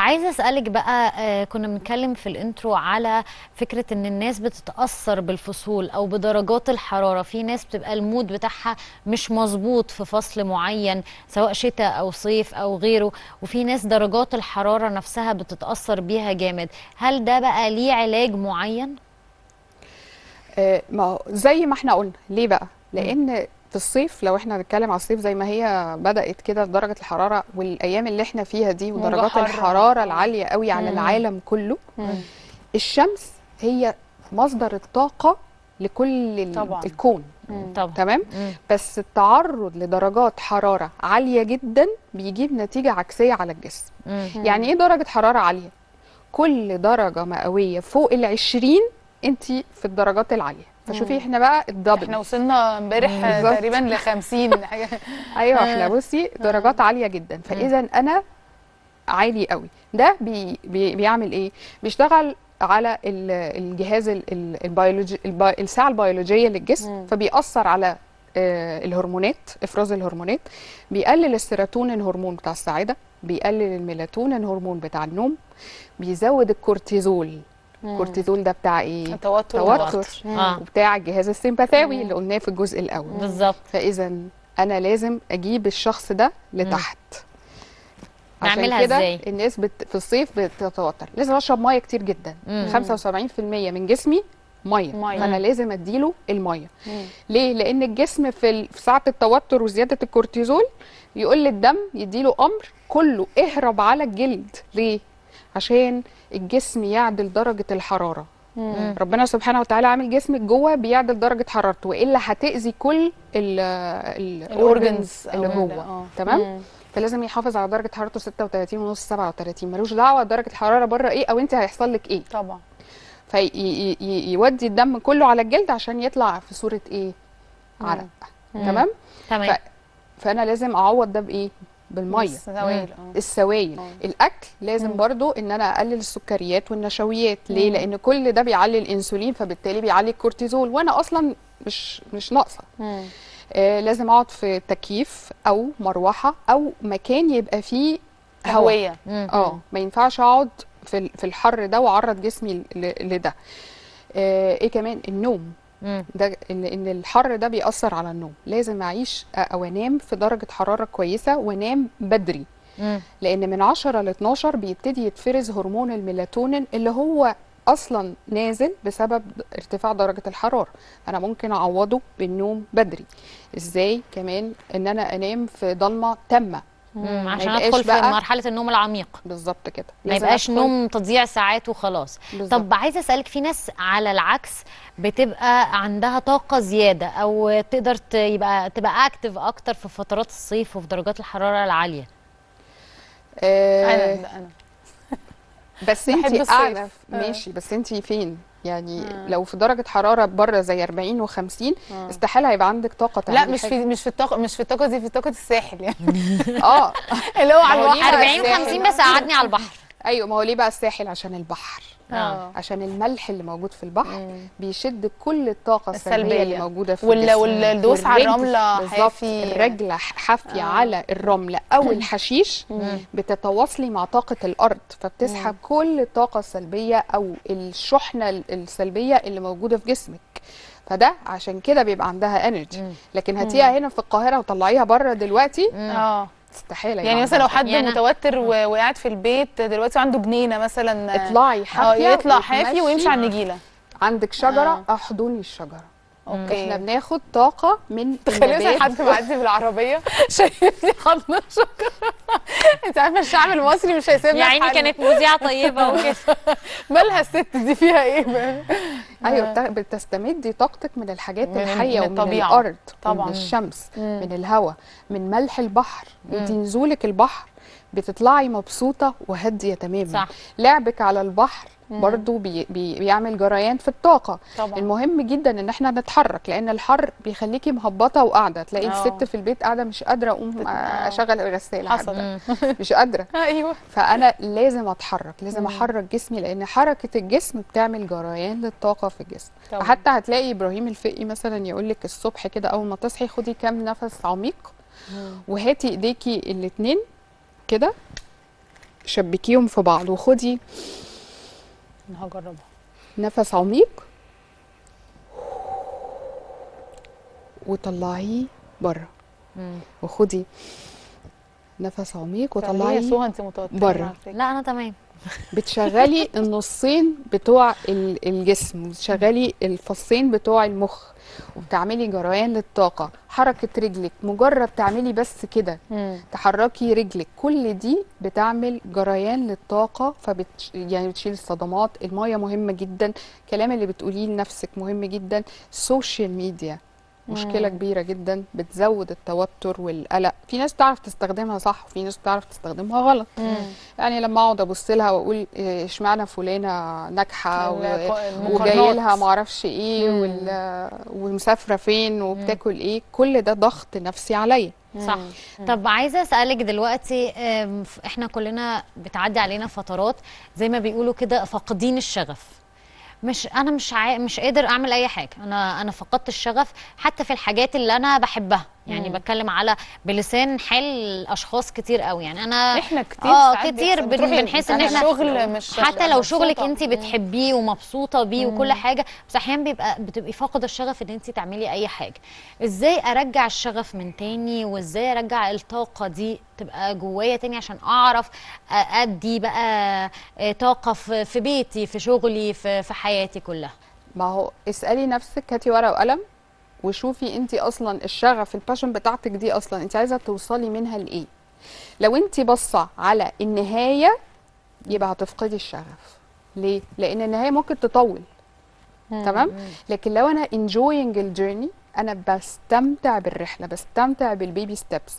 عايزه اسالك بقى آه كنا بنتكلم في الانترو على فكره ان الناس بتتاثر بالفصول او بدرجات الحراره في ناس بتبقى المود بتاعها مش مظبوط في فصل معين سواء شتاء او صيف او غيره وفي ناس درجات الحراره نفسها بتتاثر بيها جامد هل ده بقى ليه علاج معين آه، ما هو زي ما احنا قلنا ليه بقى لان في الصيف لو احنا هنتكلم على الصيف زي ما هي بدات كده درجه الحراره والايام اللي احنا فيها دي موجة ودرجات حارة. الحراره العاليه قوي على مم. العالم كله مم. الشمس هي مصدر الطاقه لكل ال- طبعاً. الكون مم. طبعا تمام مم. بس التعرض لدرجات حراره عاليه جدا بيجيب نتيجه عكسيه على الجسم مم. يعني ايه درجه حراره عاليه كل درجه مئويه فوق العشرين انت في الدرجات العاليه فشوفي مم. احنا بقى الدبل احنا وصلنا امبارح بالظبط. تقريبا ل 50 حاجه ايوه آه. احنا بصي درجات عاليه جدا فاذا انا عالي قوي ده بي بي بيعمل ايه بيشتغل على ال- الجهاز ال- ال- البيولوجي البي الساعه البيولوجيه للجسم مم. فبيأثر على آه، الهرمونات افراز الهرمونات بيقلل السيروتونين هرمون بتاع السعاده بيقلل الميلاتونين هرمون بتاع النوم بيزود الكورتيزول الكورتيزول ده بتاع ايه توتر توتر اه وبتاع الجهاز السيمباثاوي مم. اللي قلناه في الجزء الاول بالظبط فاذا انا لازم اجيب الشخص ده لتحت عشان نعملها كده إزاي؟ الناس بت... في الصيف بتتوتر لازم اشرب ميه كتير جدا مم. 75% من جسمي ميه, مية. فانا مم. لازم اديله الميه مم. ليه لان الجسم في, ال... في ساعه التوتر وزياده الكورتيزول يقول للدم يديله امر كله اهرب على الجلد ليه عشان الجسم يعدل درجه الحراره مم. ربنا سبحانه وتعالى عامل جسمك جوه بيعدل درجه حرارته والا هتاذي كل الاورجنز اللي جوه تمام فلازم يحافظ على درجه حرارته 36 ونص 37 ملوش دعوه درجه الحراره بره ايه او انت هيحصل لك ايه طبعا فيودي الدم كله على الجلد عشان يطلع في صوره ايه عرق مم. تمام تمام ف- فانا لازم اعوض ده بايه بالميه سوائل اه السوائل آه. الاكل لازم مم. برضو ان انا اقلل السكريات والنشويات ليه مم. لان كل ده بيعلي الانسولين فبالتالي بيعلي الكورتيزول وانا اصلا مش مش ناقصه مم. آه لازم اقعد في تكييف او مروحه او مكان يبقى فيه هواء هويه مم. اه ما ينفعش اقعد في ال- في الحر ده واعرض جسمي ل- لده آه ايه كمان النوم مم. ده ان ان الحر ده بيأثر على النوم لازم اعيش آه، او انام في درجه حراره كويسه وانام بدري مم. لان من 10 ل 12 بيبتدي يتفرز هرمون الميلاتونين اللي هو اصلا نازل بسبب ارتفاع درجه الحراره انا ممكن اعوضه بالنوم بدري ازاي كمان ان انا انام في ضلمه تامه مم. ما عشان يبقاش ادخل في بقى- مرحله النوم العميق بالظبط كده ما لازم يبقاش أدخل- نوم تضييع ساعات وخلاص بالظبط. طب عايزه اسالك في ناس على العكس بتبقى عندها طاقه زياده او تقدر ت- يبقى تبقى اكتف اكتر في فترات الصيف وفي درجات الحراره العاليه آه انا ده انا بس بحب انت الصيف. اعلى آه. ماشي بس انت فين يعني آه. لو في درجه حراره بره زي 40 و50 آه. استحاله هيبقى عندك طاقه لا تعملي مش حاجة. في مش في الطاقه مش في الطاقه دي في طاقه الساحل يعني اه اللي هو على ما هو ليه البحر بقى 40 الساحل. 50 بس قعدني على البحر ايوه ما هو ليه بقى الساحل عشان البحر اه عشان الملح اللي موجود في البحر مم. بيشد كل الطاقه السلبيه السلبية. اللي موجوده في وال- الجسم والدوس على والرجل الرملة بالظبط حافي. الرجل ح- حافيه آه. على الرمله او الحشيش مم. بتتواصلي مع طاقه الارض فبتسحب كل الطاقه السلبيه او الشحنه ال- السلبيه اللي موجوده في جسمك فده عشان كده بيبقى عندها انرجي مم. لكن هاتيها هنا في القاهره وطلعيها بره دلوقتي اه استحاله يعني يبقى مثلا لو عندها حد يعني أنا- متوتر و- وقاعد في البيت دلوقتي عنده جنينه مثلا اطلعي اه حافيه يطلع حافي وتمشي. ويمشي على النجيله عندك شجره آه. احضني الشجره اوكي احنا بناخد طاقه من تخيلي مثلا النبات. حد معدي بالعربيه شايفني حاضنه شجره انت عارفه الشعب المصري مش هيسيبنا يا عيني في حالنا. كانت مذيعه طيبه وكده مالها الست دي فيها ايه بقى؟ ايوه بتا- بتستمدي طاقتك من الحاجات من- الحيه من ومن الطبيعة. الارض طبعاً. من الشمس مم. من الهواء من ملح البحر انت نزولك البحر بتطلعي مبسوطه وهاديه تماما صح. لعبك على البحر برضو بي بي بيعمل جريان في الطاقه طبعا المهم جدا ان احنا نتحرك لان الحر بيخليكي مهبطه وقاعده تلاقي آه. الست في البيت قاعده مش قادره اقوم آه. اشغل الغساله حصل. حتى. مش قادره ايوه فانا لازم اتحرك لازم مم. احرك جسمي لان حركه الجسم بتعمل جريان للطاقه في الجسم طبعا. حتى هتلاقي ابراهيم الفقي مثلا يقول لك الصبح كده اول ما تصحي خدي كام نفس عميق وهاتي ايديكي الاتنين كده شبكيهم في بعض وخدي انا هجربها نفس عميق وطلعيه بره مم. وخدي نفس عميق طب ليه يا وطلعيه سهى انت متوتره بره. على فكرة؟ لا انا تمام بتشغلي النصين بتوع ال- الجسم بتشغلي الفصين بتوع المخ وبتعملي جريان للطاقة حركة رجلك مجرد تعملي بس كده مم. تحركي رجلك كل دي بتعمل جريان للطاقة فبت يعني بتشيل الصدمات المية مهمة جدا الكلام اللي بتقوليه لنفسك مهم جدا السوشيال ميديا مشكلة مم. كبيرة جدا بتزود التوتر والقلق في ناس تعرف تستخدمها صح وفي ناس تعرف تستخدمها غلط مم. يعني لما اقعد ابص لها واقول إيه، اشمعنى فلانه ناجحه و- الق- وجاي لها المقارنات. ما اعرفش ايه مم. وال- ومسافره فين وبتاكل ايه كل ده ضغط نفسي عليا صح مم. طب عايزه اسالك دلوقتي آم، ف- احنا كلنا بتعدي علينا فترات زي ما بيقولوا كده فاقدين الشغف مش انا مش عا... مش قادر اعمل اي حاجه انا انا فقدت الشغف حتى في الحاجات اللي انا بحبها يعني مم. بتكلم على بلسان حال اشخاص كتير قوي يعني انا احنا كتير اه ساعات كتير بيحصل. بن- بتروحي بنحس ان أنا احنا الشغل مش حتى لو شغلك مبسوطة. انت مم. بتحبيه ومبسوطه بيه وكل حاجه بس احيانا بيبقى بتبقي فاقده الشغف ان انت تعملي اي حاجه ازاي ارجع الشغف من تاني وازاي ارجع الطاقه دي تبقى جوايا تاني عشان اعرف ادي بقى آه، طاقه في في بيتي في شغلي في في حياتي كلها ما هو اسالي نفسك هاتي ورقه وقلم وشوفي انت اصلا الشغف الباشن بتاعتك دي اصلا انت عايزه توصلي منها لايه لو انت باصه على النهايه يبقى هتفقدي الشغف ليه لان النهايه ممكن تطول تمام لكن لو انا enjoying الجيرني انا بستمتع بالرحله بستمتع بالبيبي ستيبس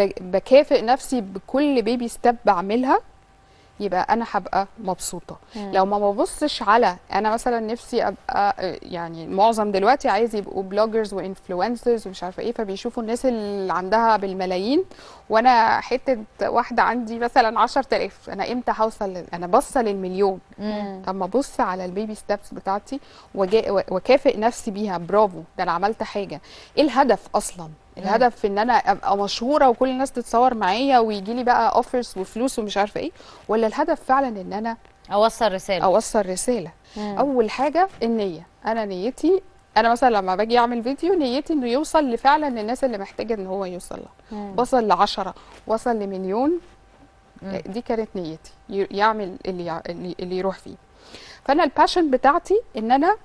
بكافئ نفسي بكل بيبي ستيب بعملها يبقى انا هبقى مبسوطه مم. لو ما ببصش على انا مثلا نفسي ابقى آه، يعني معظم دلوقتي عايز يبقوا بلوجرز وانفلونسرز ومش عارفه ايه فبيشوفوا الناس اللي عندها بالملايين وانا حته واحده عندي مثلا 10000 انا امتى هوصل لل- انا باصه للمليون طب ما ابص على البيبي ستيبس بتاعتي وجا- وكافئ نفسي بيها برافو ده انا عملت حاجه ايه الهدف اصلا الهدف في ان انا ابقى مشهوره وكل الناس تتصور معايا ويجي لي بقى اوفرز وفلوس ومش عارفه ايه ولا الهدف فعلا ان انا اوصل رساله اوصل رساله مم. اول حاجه النيه انا نيتي انا مثلا لما باجي اعمل فيديو نيتي انه يوصل لفعلا للناس اللي محتاجه ان هو يوصل لها مم. وصل لعشرة وصل لمليون مم. دي كانت نيتي ي- يعمل اللي يع- اللي اللي يروح فيه فانا الباشن بتاعتي ان انا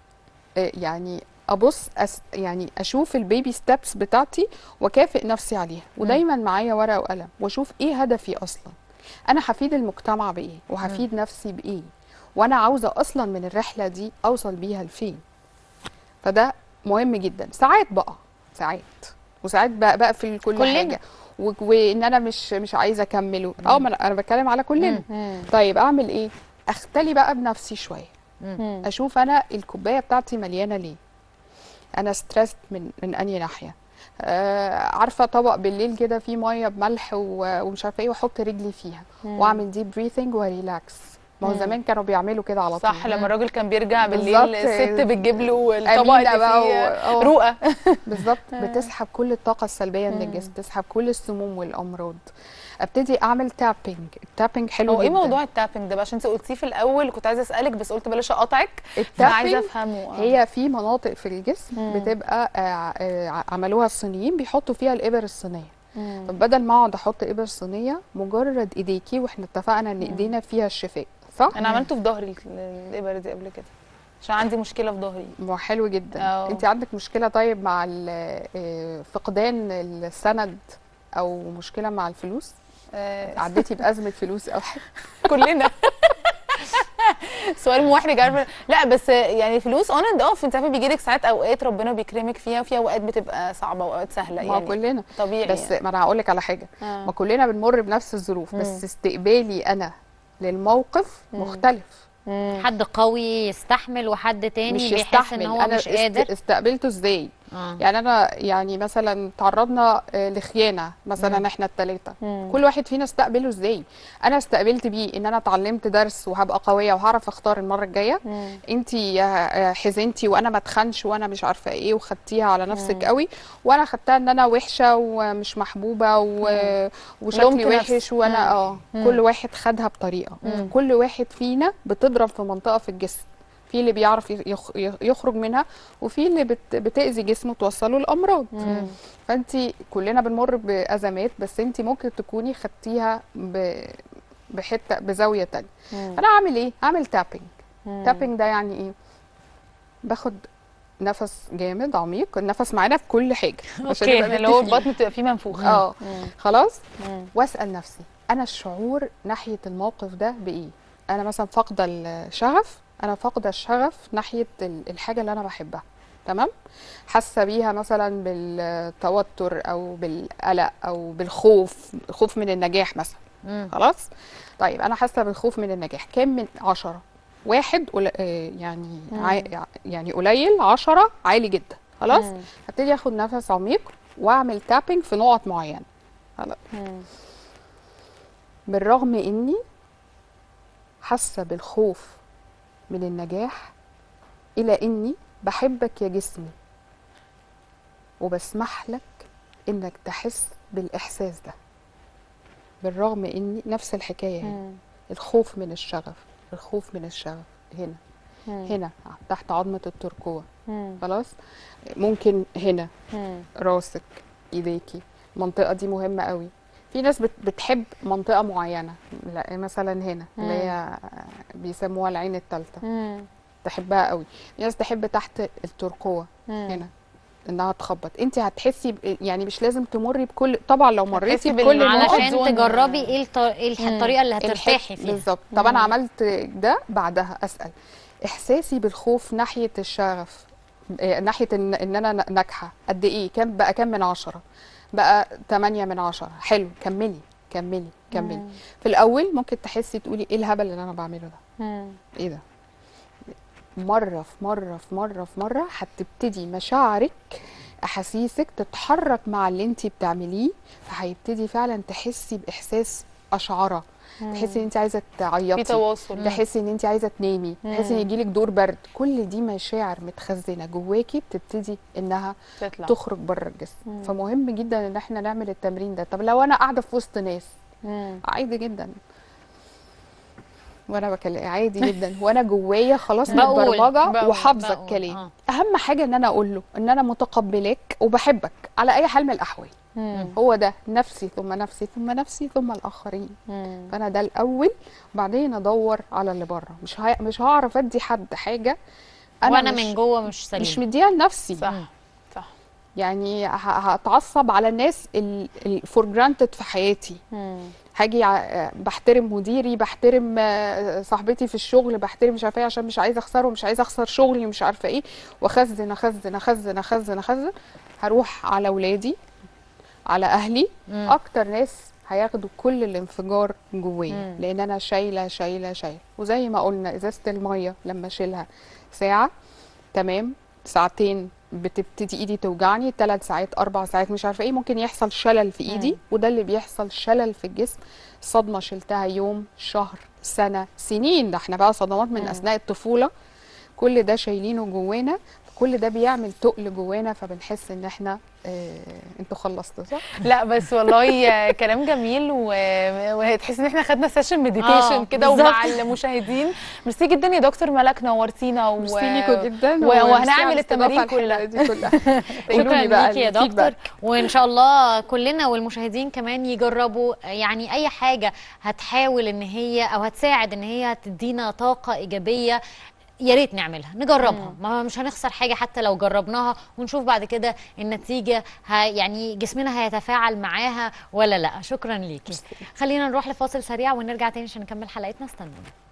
آه، يعني ابص أس يعني اشوف البيبي ستيبس بتاعتي واكافئ نفسي عليها ودايما معايا ورقه وقلم واشوف ايه هدفي اصلا انا هفيد المجتمع بايه وهفيد نفسي بايه وانا عاوزه اصلا من الرحله دي اوصل بيها لفين فده مهم جدا ساعات بقى ساعات وساعات بقى بقفل كل كلنا. حاجه و- وان انا مش مش عايزه اكمله اه ما انا أنا بتكلم على كلنا مم. طيب اعمل ايه اختلي بقى بنفسي شويه مم. اشوف انا الكوبايه بتاعتي مليانه ليه انا ستريسد من من انهي ناحيه آه عارفه طبق بالليل كده فيه ميه بملح و- ومش عارفه ايه واحط رجلي فيها مم. واعمل ديب بريثنج وريلاكس ما هو مم. زمان كانوا بيعملوا كده على طول صح لما الراجل كان بيرجع بالليل بالظبط. الست بتجيب له الطبق أمينة اللي بقى فيه و- آه. رؤى بالظبط بتسحب كل الطاقه السلبيه من مم. الجسم تسحب كل السموم والامراض ابتدي اعمل تابينج التابينج حلو هو ايه جدا موضوع التابنج ده بقى عشان انت قلتيه في الاول كنت عايزه اسالك بس قلت بلاش اقاطعك فعايزه التابينج افهمه آه. هي في مناطق في الجسم مم. بتبقى آه، آه، عملوها الصينيين بيحطوا فيها الابر الصينيه مم. طب بدل ما اقعد احط ابر صينيه مجرد ايديكي واحنا اتفقنا ان ايدينا فيها الشفاء صح انا عملته في ظهري ال- الابر دي قبل كده عشان عندي مشكله في ظهري ما هو حلو جدا أه. انت عندك مشكله طيب مع ال- آه، فقدان السند او مشكله مع الفلوس آه، عديتي بازمه فلوس او حاجه كلنا سؤال محرج عارفه لا بس يعني فلوس اون اند اوف انت عارفه بيجي لك ساعات اوقات ربنا بيكرمك فيها وفي اوقات بتبقى صعبه واوقات سهله ما هو يعني كلنا طبيعي بس يعني. ما انا هقول لك على حاجه آه. ما كلنا بنمر بنفس الظروف مم. بس استقبالي انا للموقف مم. مختلف مم. حد قوي يستحمل وحد تاني مش بيحس يستحمل ان هو انا مش قادر است... استقبلته ازاي اه يعني انا يعني مثلا تعرضنا آه، لخيانه مثلا مم. احنا الثلاثه مم. كل واحد فينا استقبله ازاي انا استقبلت بيه ان انا اتعلمت درس وهبقى قويه وهعرف اختار المره الجايه مم. انتي آه، حزنتي وانا ما اتخنش وانا مش عارفه ايه وخدتيها على نفسك مم. قوي وانا خدتها ان انا وحشه ومش محبوبه و... وشكلي لومت وحش نفسي. وانا مم. اه مم. كل واحد خدها بطريقه مم. كل واحد فينا بتضرب في منطقه في الجسم في اللي بيعرف يخ- يخرج منها وفي اللي بت... بتاذي جسمه توصله الامراض مم. فانت كلنا بنمر بازمات بس انت ممكن تكوني خدتيها ب... بحته بزاويه تانية مم. انا هعمل ايه هعمل تابنج مم. تابنج ده يعني ايه باخد نفس جامد عميق النفس معانا في كل حاجه عشان أوكي، نبقى اللي هو متفقين. البطن بتبقى فيه منفوخ اه مم. خلاص مم. واسال نفسي انا الشعور ناحيه الموقف ده بايه انا مثلا فاقده الشغف انا فاقده الشغف ناحيه ال- الحاجه اللي انا بحبها تمام حاسه بيها مثلا بالتوتر او بالقلق او بالخوف خوف من النجاح مثلا مم. خلاص طيب انا حاسه بالخوف من النجاح كام من عشرة واحد قل... آه، يعني مم. ع... يعني قليل عشرة عالي جدا خلاص مم. هبتدي اخد نفس عميق واعمل تابنج في نقط معينه خلاص مم. بالرغم اني حاسه بالخوف من النجاح الى اني بحبك يا جسمي وبسمح لك انك تحس بالاحساس ده بالرغم اني نفس الحكايه هنا مم. الخوف من الشغف الخوف من الشغف هنا مم. هنا تحت عظمه الترقوه مم. خلاص ممكن هنا مم. راسك ايديكي المنطقه دي مهمه قوي في ناس بت- بتحب منطقه معينه لا مثلا هنا اللي هي بيسموها العين الثالثه مم. تحبها قوي في ناس تحب تحت الترقوه مم. هنا انها تخبط انت هتحسي ب... يعني مش لازم تمري بكل طبعا لو مريتي هتحسي بكل بال- النقط زون- علشان تجربي ايه الط- إيه الح- مم. الطريقه اللي الحس- هترتاحي فيها بالظبط طب انا مم. عملت ده بعدها اسال احساسي بالخوف ناحيه الشغف آه، ناحيه ان, إن انا ن- ناجحه قد ايه كام بقى كام من عشرة بقى 8 من عشرة حلو كملي كملي كملي مم. في الاول ممكن تحسي تقولي ايه الهبل اللي انا بعمله ده مم. ايه ده مره في مره في مره في مره هتبتدي مشاعرك احاسيسك تتحرك مع اللي انت بتعمليه فهيبتدي فعلا تحسي باحساس اشعره تحسي ان انت عايزه في تعيطي تواصل تحسي ان انت عايزه تنامي تحسي ان مم. يجيلك دور برد كل دي مشاعر متخزنه جواكي بتبتدي انها تطلع تخرج بره الجسم مم. فمهم جدا ان احنا نعمل التمرين ده طب لو انا قاعده في وسط ناس مم. عادي جدا وانا بكلم عادي جدا وانا جوايا خلاص بقول- متبرمجه بقول- وحافظه بقول، الكلام آه. اهم حاجه ان انا اقول له ان انا متقبلاك وبحبك على اي حال من الاحوال مم. هو ده نفسي ثم نفسي ثم نفسي ثم الاخرين مم. فانا ده الاول وبعدين ادور على اللي بره مش ها... مش هعرف ادي حد حاجه انا وانا مش من جوه مش سليم مش مديها لنفسي صح مم. صح يعني ه- هتعصب على الناس الفور جرانتد في حياتي مم. هاجي ع- بحترم مديري بحترم آه، صاحبتي في الشغل بحترم مش عارفه ايه عشان مش عايزه اخسره مش عايزه اخسر شغلي مش عارفه ايه واخزن اخزن اخزن اخزن اخزن هروح على اولادي على اهلي مم. اكتر ناس هياخدوا كل الانفجار جوايا مم. لان انا شايله شايله شايله وزي ما قلنا ازازه الميه لما اشيلها ساعه تمام ساعتين بتبتدي ايدي توجعني ثلاث ساعات اربع ساعات مش عارفه ايه ممكن يحصل شلل في ايدي مم. وده اللي بيحصل شلل في الجسم صدمه شلتها يوم شهر سنه سنين ده احنا بقى صدمات من مم. اثناء الطفوله كل ده شايلينه جوانا كل ده بيعمل تقل جوانا فبنحس ان احنا اه انتوا خلصتوا صح؟ لا بس والله كلام جميل و... وتحس ان احنا خدنا سيشن آه، مديتيشن كده بالظبط. ومع المشاهدين ميرسي جدا يا دكتور ملك نورتينا و... ميرسي ليكوا جدا و- وميرسي وهنعمل على التمارين الاستضافة الحلوة دي كلها قولوا شكرا لي بقى ليكي يا الفيدباك. دكتور وان شاء الله كلنا والمشاهدين كمان يجربوا يعني اي حاجه هتحاول ان هي او هتساعد ان هي تدينا طاقه ايجابيه يا ريت نعملها نجربها ما مش هنخسر حاجه حتى لو جربناها ونشوف بعد كده النتيجه ه يعني جسمنا هيتفاعل معاها ولا لا شكرا ليكي خلينا نروح لفاصل سريع ونرجع تاني عشان نكمل حلقتنا استنونا